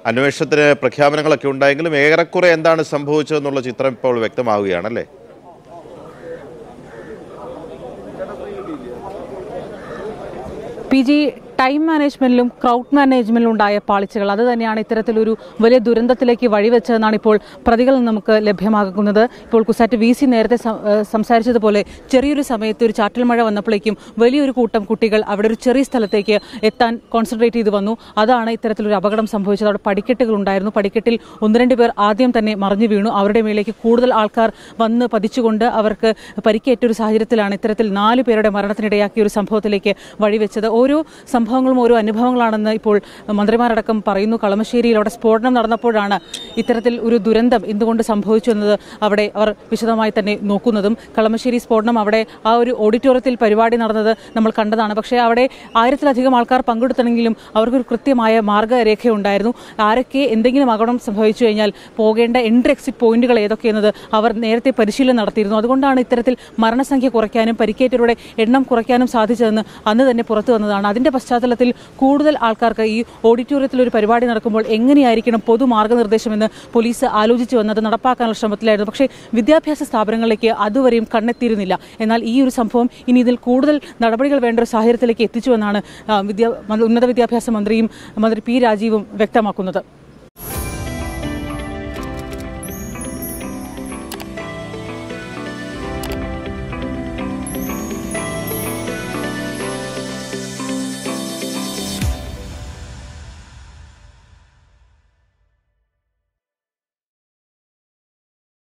അന്വേഷണത്തിന് പ്രഖ്യാപനങ്ങളൊക്കെ ഉണ്ടായെങ്കിലും ഏറെക്കുറെ എന്താണ് സംഭവിച്ചതെന്നുള്ള ചിത്രം ഇപ്പോൾ വ്യക്തമാവുകയാണല്ലേ പി ജി ടൈം മാനേജ്മെന്റിലും ക്രൗഡ് മാനേജ്മെന്റിലും ഉണ്ടായ പാളിച്ചകൾ അത് തന്നെയാണ് ഇത്തരത്തിലൊരു വലിയ ദുരന്തത്തിലേക്ക് വഴിവെച്ചതെന്നാണ് ഇപ്പോൾ പ്രതികളിൽ നിന്ന് നമുക്ക് ലഭ്യമാകുന്നത് ഇപ്പോൾ കുസാറ്റ് വി സി നേരത്തെ സം- ഏഹ് സംസാരിച്ചതുപോലെ ചെറിയൊരു സമയത്ത് ഒരു ചാറ്റൽ മഴ വന്നപ്പോഴേക്കും വലിയൊരു കൂട്ടം കുട്ടികൾ അവിടെ ഒരു ചെറിയ സ്ഥലത്തേക്ക് എത്താൻ കോൺസെൻട്രേറ്റ് ചെയ്ത് വന്നു അതാണ് ഇത്തരത്തിലൊരു അപകടം സംഭവിച്ചത് അവിടെ പടിക്കെട്ടുകൾ ഉണ്ടായിരുന്നു പടിക്കെട്ടിൽ ഒന്ന് രണ്ട് പേർ ആദ്യം തന്നെ മറിഞ്ഞു വീണു അവരുടെ മേലേക്ക് കൂടുതൽ ആൾക്കാർ വന്ന് പതിച്ചുകൊണ്ട് അവർക്ക് പരിക്കേറ്റ ഒരു സാഹചര്യത്തിലാണ് ഇത്തരത്തിൽ നാല് പേരുടെ മരണത്തിനിടയാക്കിയ ഒരു സംഭവത്തിലേക്ക് വഴിവെച്ചത് ഓരോ സംഭവങ്ങളും ഓരോ അനുഭവങ്ങളാണെന്ന് ഇപ്പോൾ മന്ത്രിമാരടക്കം പറയുന്നു കളമശ്ശേരിയിൽ അവിടെ സ്ഫോടനം നടന്നപ്പോഴാണ് ഇത്തരത്തിൽ ഒരു ദുരന്തം എന്തുകൊണ്ട് സംഭവിച്ചു എന്നത് അവിടെ അവർ വിശദമായി തന്നെ നോക്കുന്നതും കളമശ്ശേരി സ്ഫോടനം അവിടെ ആ ഒരു ഓഡിറ്റോറിയത്തിൽ പരിപാടി നടന്നത് നമ്മൾ കണ്ടതാണ് പക്ഷേ അവിടെ ആയിരത്തിലധികം ആൾക്കാർ പങ്കെടുത്തെങ്കിലും അവർക്കൊരു കൃത്യമായ മാർഗ്ഗരേഖയുണ്ടായിരുന്നു ആരൊക്കെ എന്തെങ്കിലും അപകടം സംഭവിച്ചു കഴിഞ്ഞാൽ പോകേണ്ട എൻട്രി എക്സിറ്റ് പോയിന്റുകൾ ഏതൊക്കെയെന്നത് അവർ നേരത്തെ പരിശീലനം നടത്തിയിരുന്നു അതുകൊണ്ടാണ് ഇത്തരത്തിൽ മരണസംഖ്യ കുറയ്ക്കാനും പരിക്കേറ്റവരുടെ എണ്ണം കുറയ്ക്കാനും സാധിച്ചതെന്ന് അന്ന് തന്നെ പുറത്തു വന്നതാണ് അതിന്റെ പശ്ചാത്തലത്തിൽ കൂടുതൽ ആൾക്കാർക്ക് ഈ ഓഡിറ്റോറിയത്തിൽ ഒരു പരിപാടി നടക്കുമ്പോൾ എങ്ങനെയായിരിക്കണം പൊതു മാർഗ്ഗനിർദ്ദേശം എന്ന് പോലീസ് ആലോചിച്ചു വന്നത് നടപ്പാക്കാനുള്ള ശ്രമത്തിലായിരുന്നു പക്ഷേ വിദ്യാഭ്യാസ സ്ഥാപനങ്ങളിലേക്ക് അതുവരെയും കണ്ണെത്തിയിരുന്നില്ല എന്നാൽ ഈ ഒരു സംഭവം ഇനി ഇതിൽ കൂടുതൽ നടപടികൾ വേണ്ട ഒരു സാഹചര്യത്തിലേക്ക് എത്തിച്ചുവെന്നാണ് ആ, വിദ്യാ ഉന്നത വിദ്യാഭ്യാസ മന്ത്രിയും മന്ത്രി പി രാജീവും വ്യക്തമാക്കുന്നത്